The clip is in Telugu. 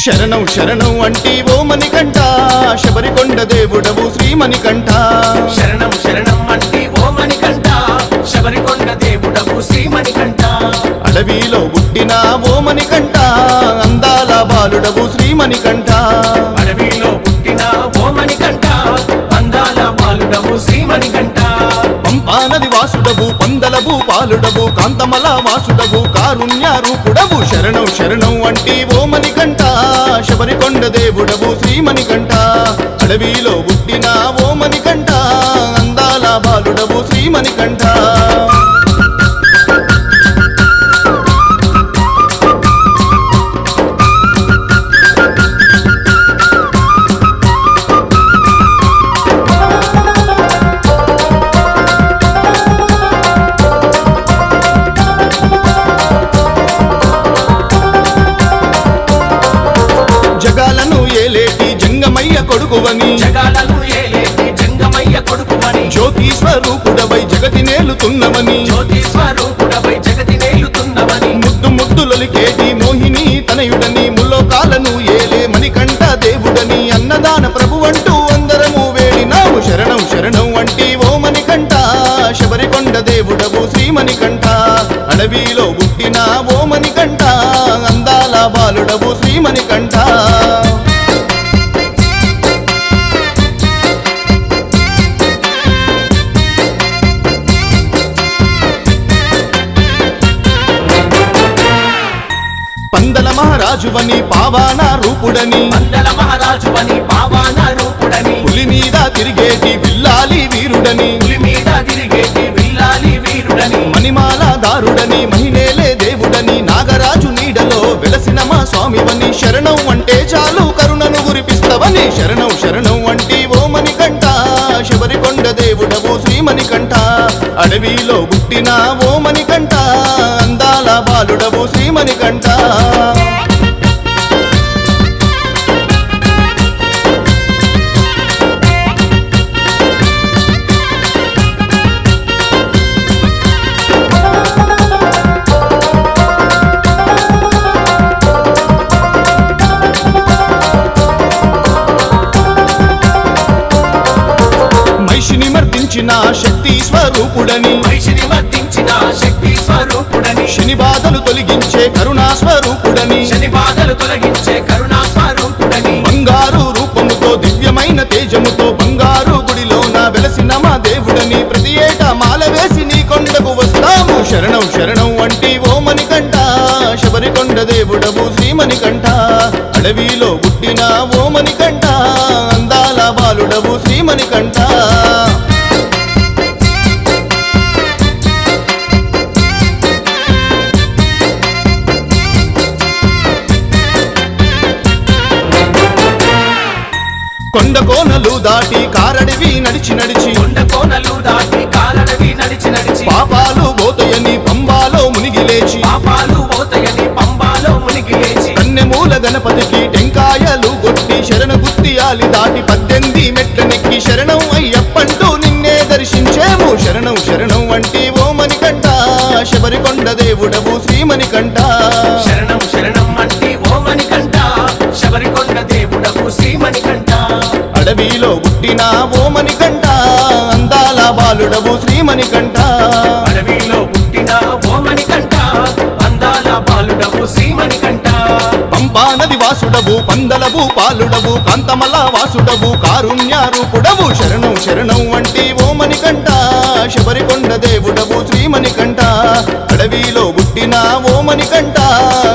శరణం శరణం అంటి ఓ మణికంఠ శబరికొండ దేవుడవు శ్రీమణికంఠ శరణం శరణం అంటే ఓ మణికంఠ శబరికొండ దేవుడవు శ్రీమణికంఠ అడవిలో పుట్టిన ఓ మణికంఠ అందాల బాలుడవు శ్రీమణికంఠ అడవిలో పుట్టిన ఓ మణికంఠ అందాల బాలుడవు శ్రీమణికంఠ పంపానది వాసుడవు పందలవు పాలుడవు కాంతమల వాసుడవు కారుణ్య రూపుడవు శరణం శరణం అంటి ఓ మణికంఠ శబరికొండ దేవుడవు శ్రీమణికంఠ అడవిలో పుట్టిన ఓ మణికంఠ అందాల బాలుడవు శ్రీమణికంఠ జగాలను ఏలేటి జంగమయ్య కొడుకువని జగాలను ఏలేటి జంగమయ్య కొడుకువని జ్యోతి స్వరూపుడవై జగతి నేలుతున్నవని జ్యోతి స్వరూపుడవై జగతి నేలుతున్నవని ముద్దు ముద్దులొలికేటి మోహిని తనయుడని ముల్లోకాలను ఏలే మణికంఠ దేవుడని అన్నదాన ప్రభువంటూ అందరము వేడినాము శరణం శరణం వంటి ఓ మణికంఠ శబరికొండ దేవుడవు శ్రీమణికంఠ అడవిలో పుట్టిన ఓ మణికంఠ అందాల బాలుడవు శ్రీమణికంఠ పందల మహారాజువని పావాన రూపుడని మండల మహారాజు అని పావాన రూపుడని పులి మీద తిరిగేటి విల్లాలి వీరుడని పులి మీద తిరిగేటి విల్లాలి వీరుడని మణిమాల దారుడని మహిళలే దేవుడని నాగరాజు నీడలో వెలసిన మా స్వామివని శరణం అంటే చాలు కరుణను గురిపిస్తవని శరణం శరణం వంటి ఓ మణికంఠ శబరికొండ దేవుడవు శ్రీమణికంఠ అడవిలో పుట్టిన ఓ మణికంఠ అందాల బాలుడవు శ్రీమణికంఠ మహిషిని మర్దించిన శక్తి స్వరూపుడని మహిషిని మర్దించిన శక్తి స్వరూపుడని శని బాధలు తొలగించే కరుణా స్వరూపుడని శని బాధలు తొలగించే కరుణా స్వరూపుడని బంగారు రూపముతో దివ్యమైన తేజముతో బంగారు గుడిలోన వెలసిన మా దేవుడని ప్రతి ఏటా మాల వేసి నీ కొండకు వస్తాము శరణం శరణం వంటి ఓ మణికంఠ శబరికొండ దేవుడవు శ్రీమణికంఠ అడవిలో పుట్టిన ఓ మణికంఠ అందాల బాలుడవు శ్రీమణికంఠ కొండ కోనలు దాటి కారడివి నడిచి నడిచి కొండ కోనలు దాటి కాలడవి నడిచి నడిచి పాపాలు పోతయని పంబాలో మునిగి లేచి పాపాలు పోతయని పంబాలో మునిగి లేచి కన్నెమూల గణపతికి టెంకాయలు కొట్టి శరణ గుత్తియాలి దాటి పద్దెనిమిది మెట్లనెక్కి శరణం అయ్యప్పంటూ నిన్నే దర్శించేము శరణం శరణం వంటి ఓ మణికంఠ శబరికొండ దేవుడవు శ్రీమణికంఠ శరణం శరణం అంటే ఓ మణికంఠ శబరికొండ దేవుడవు శ్రీమణికంఠ అడవిలో పుట్టిన ఓ మణికంఠ అందాల బాలుడవు శ్రీమణికంఠ అడవిలో పుట్టిన ఓ మణికంఠ అందాల బాలుడవు శ్రీమణికంఠ పంపా నది వాసుడవు పందలవు పాలుడవు కాంతమల వాసుడవు కారుణ్య రూపుడవు శరణం శరణం వంటి ఓ మణికంఠ శబరికొండ దేవుడవు శ్రీమణికంఠ అడవిలో పుట్టిన ఓ మణికంఠ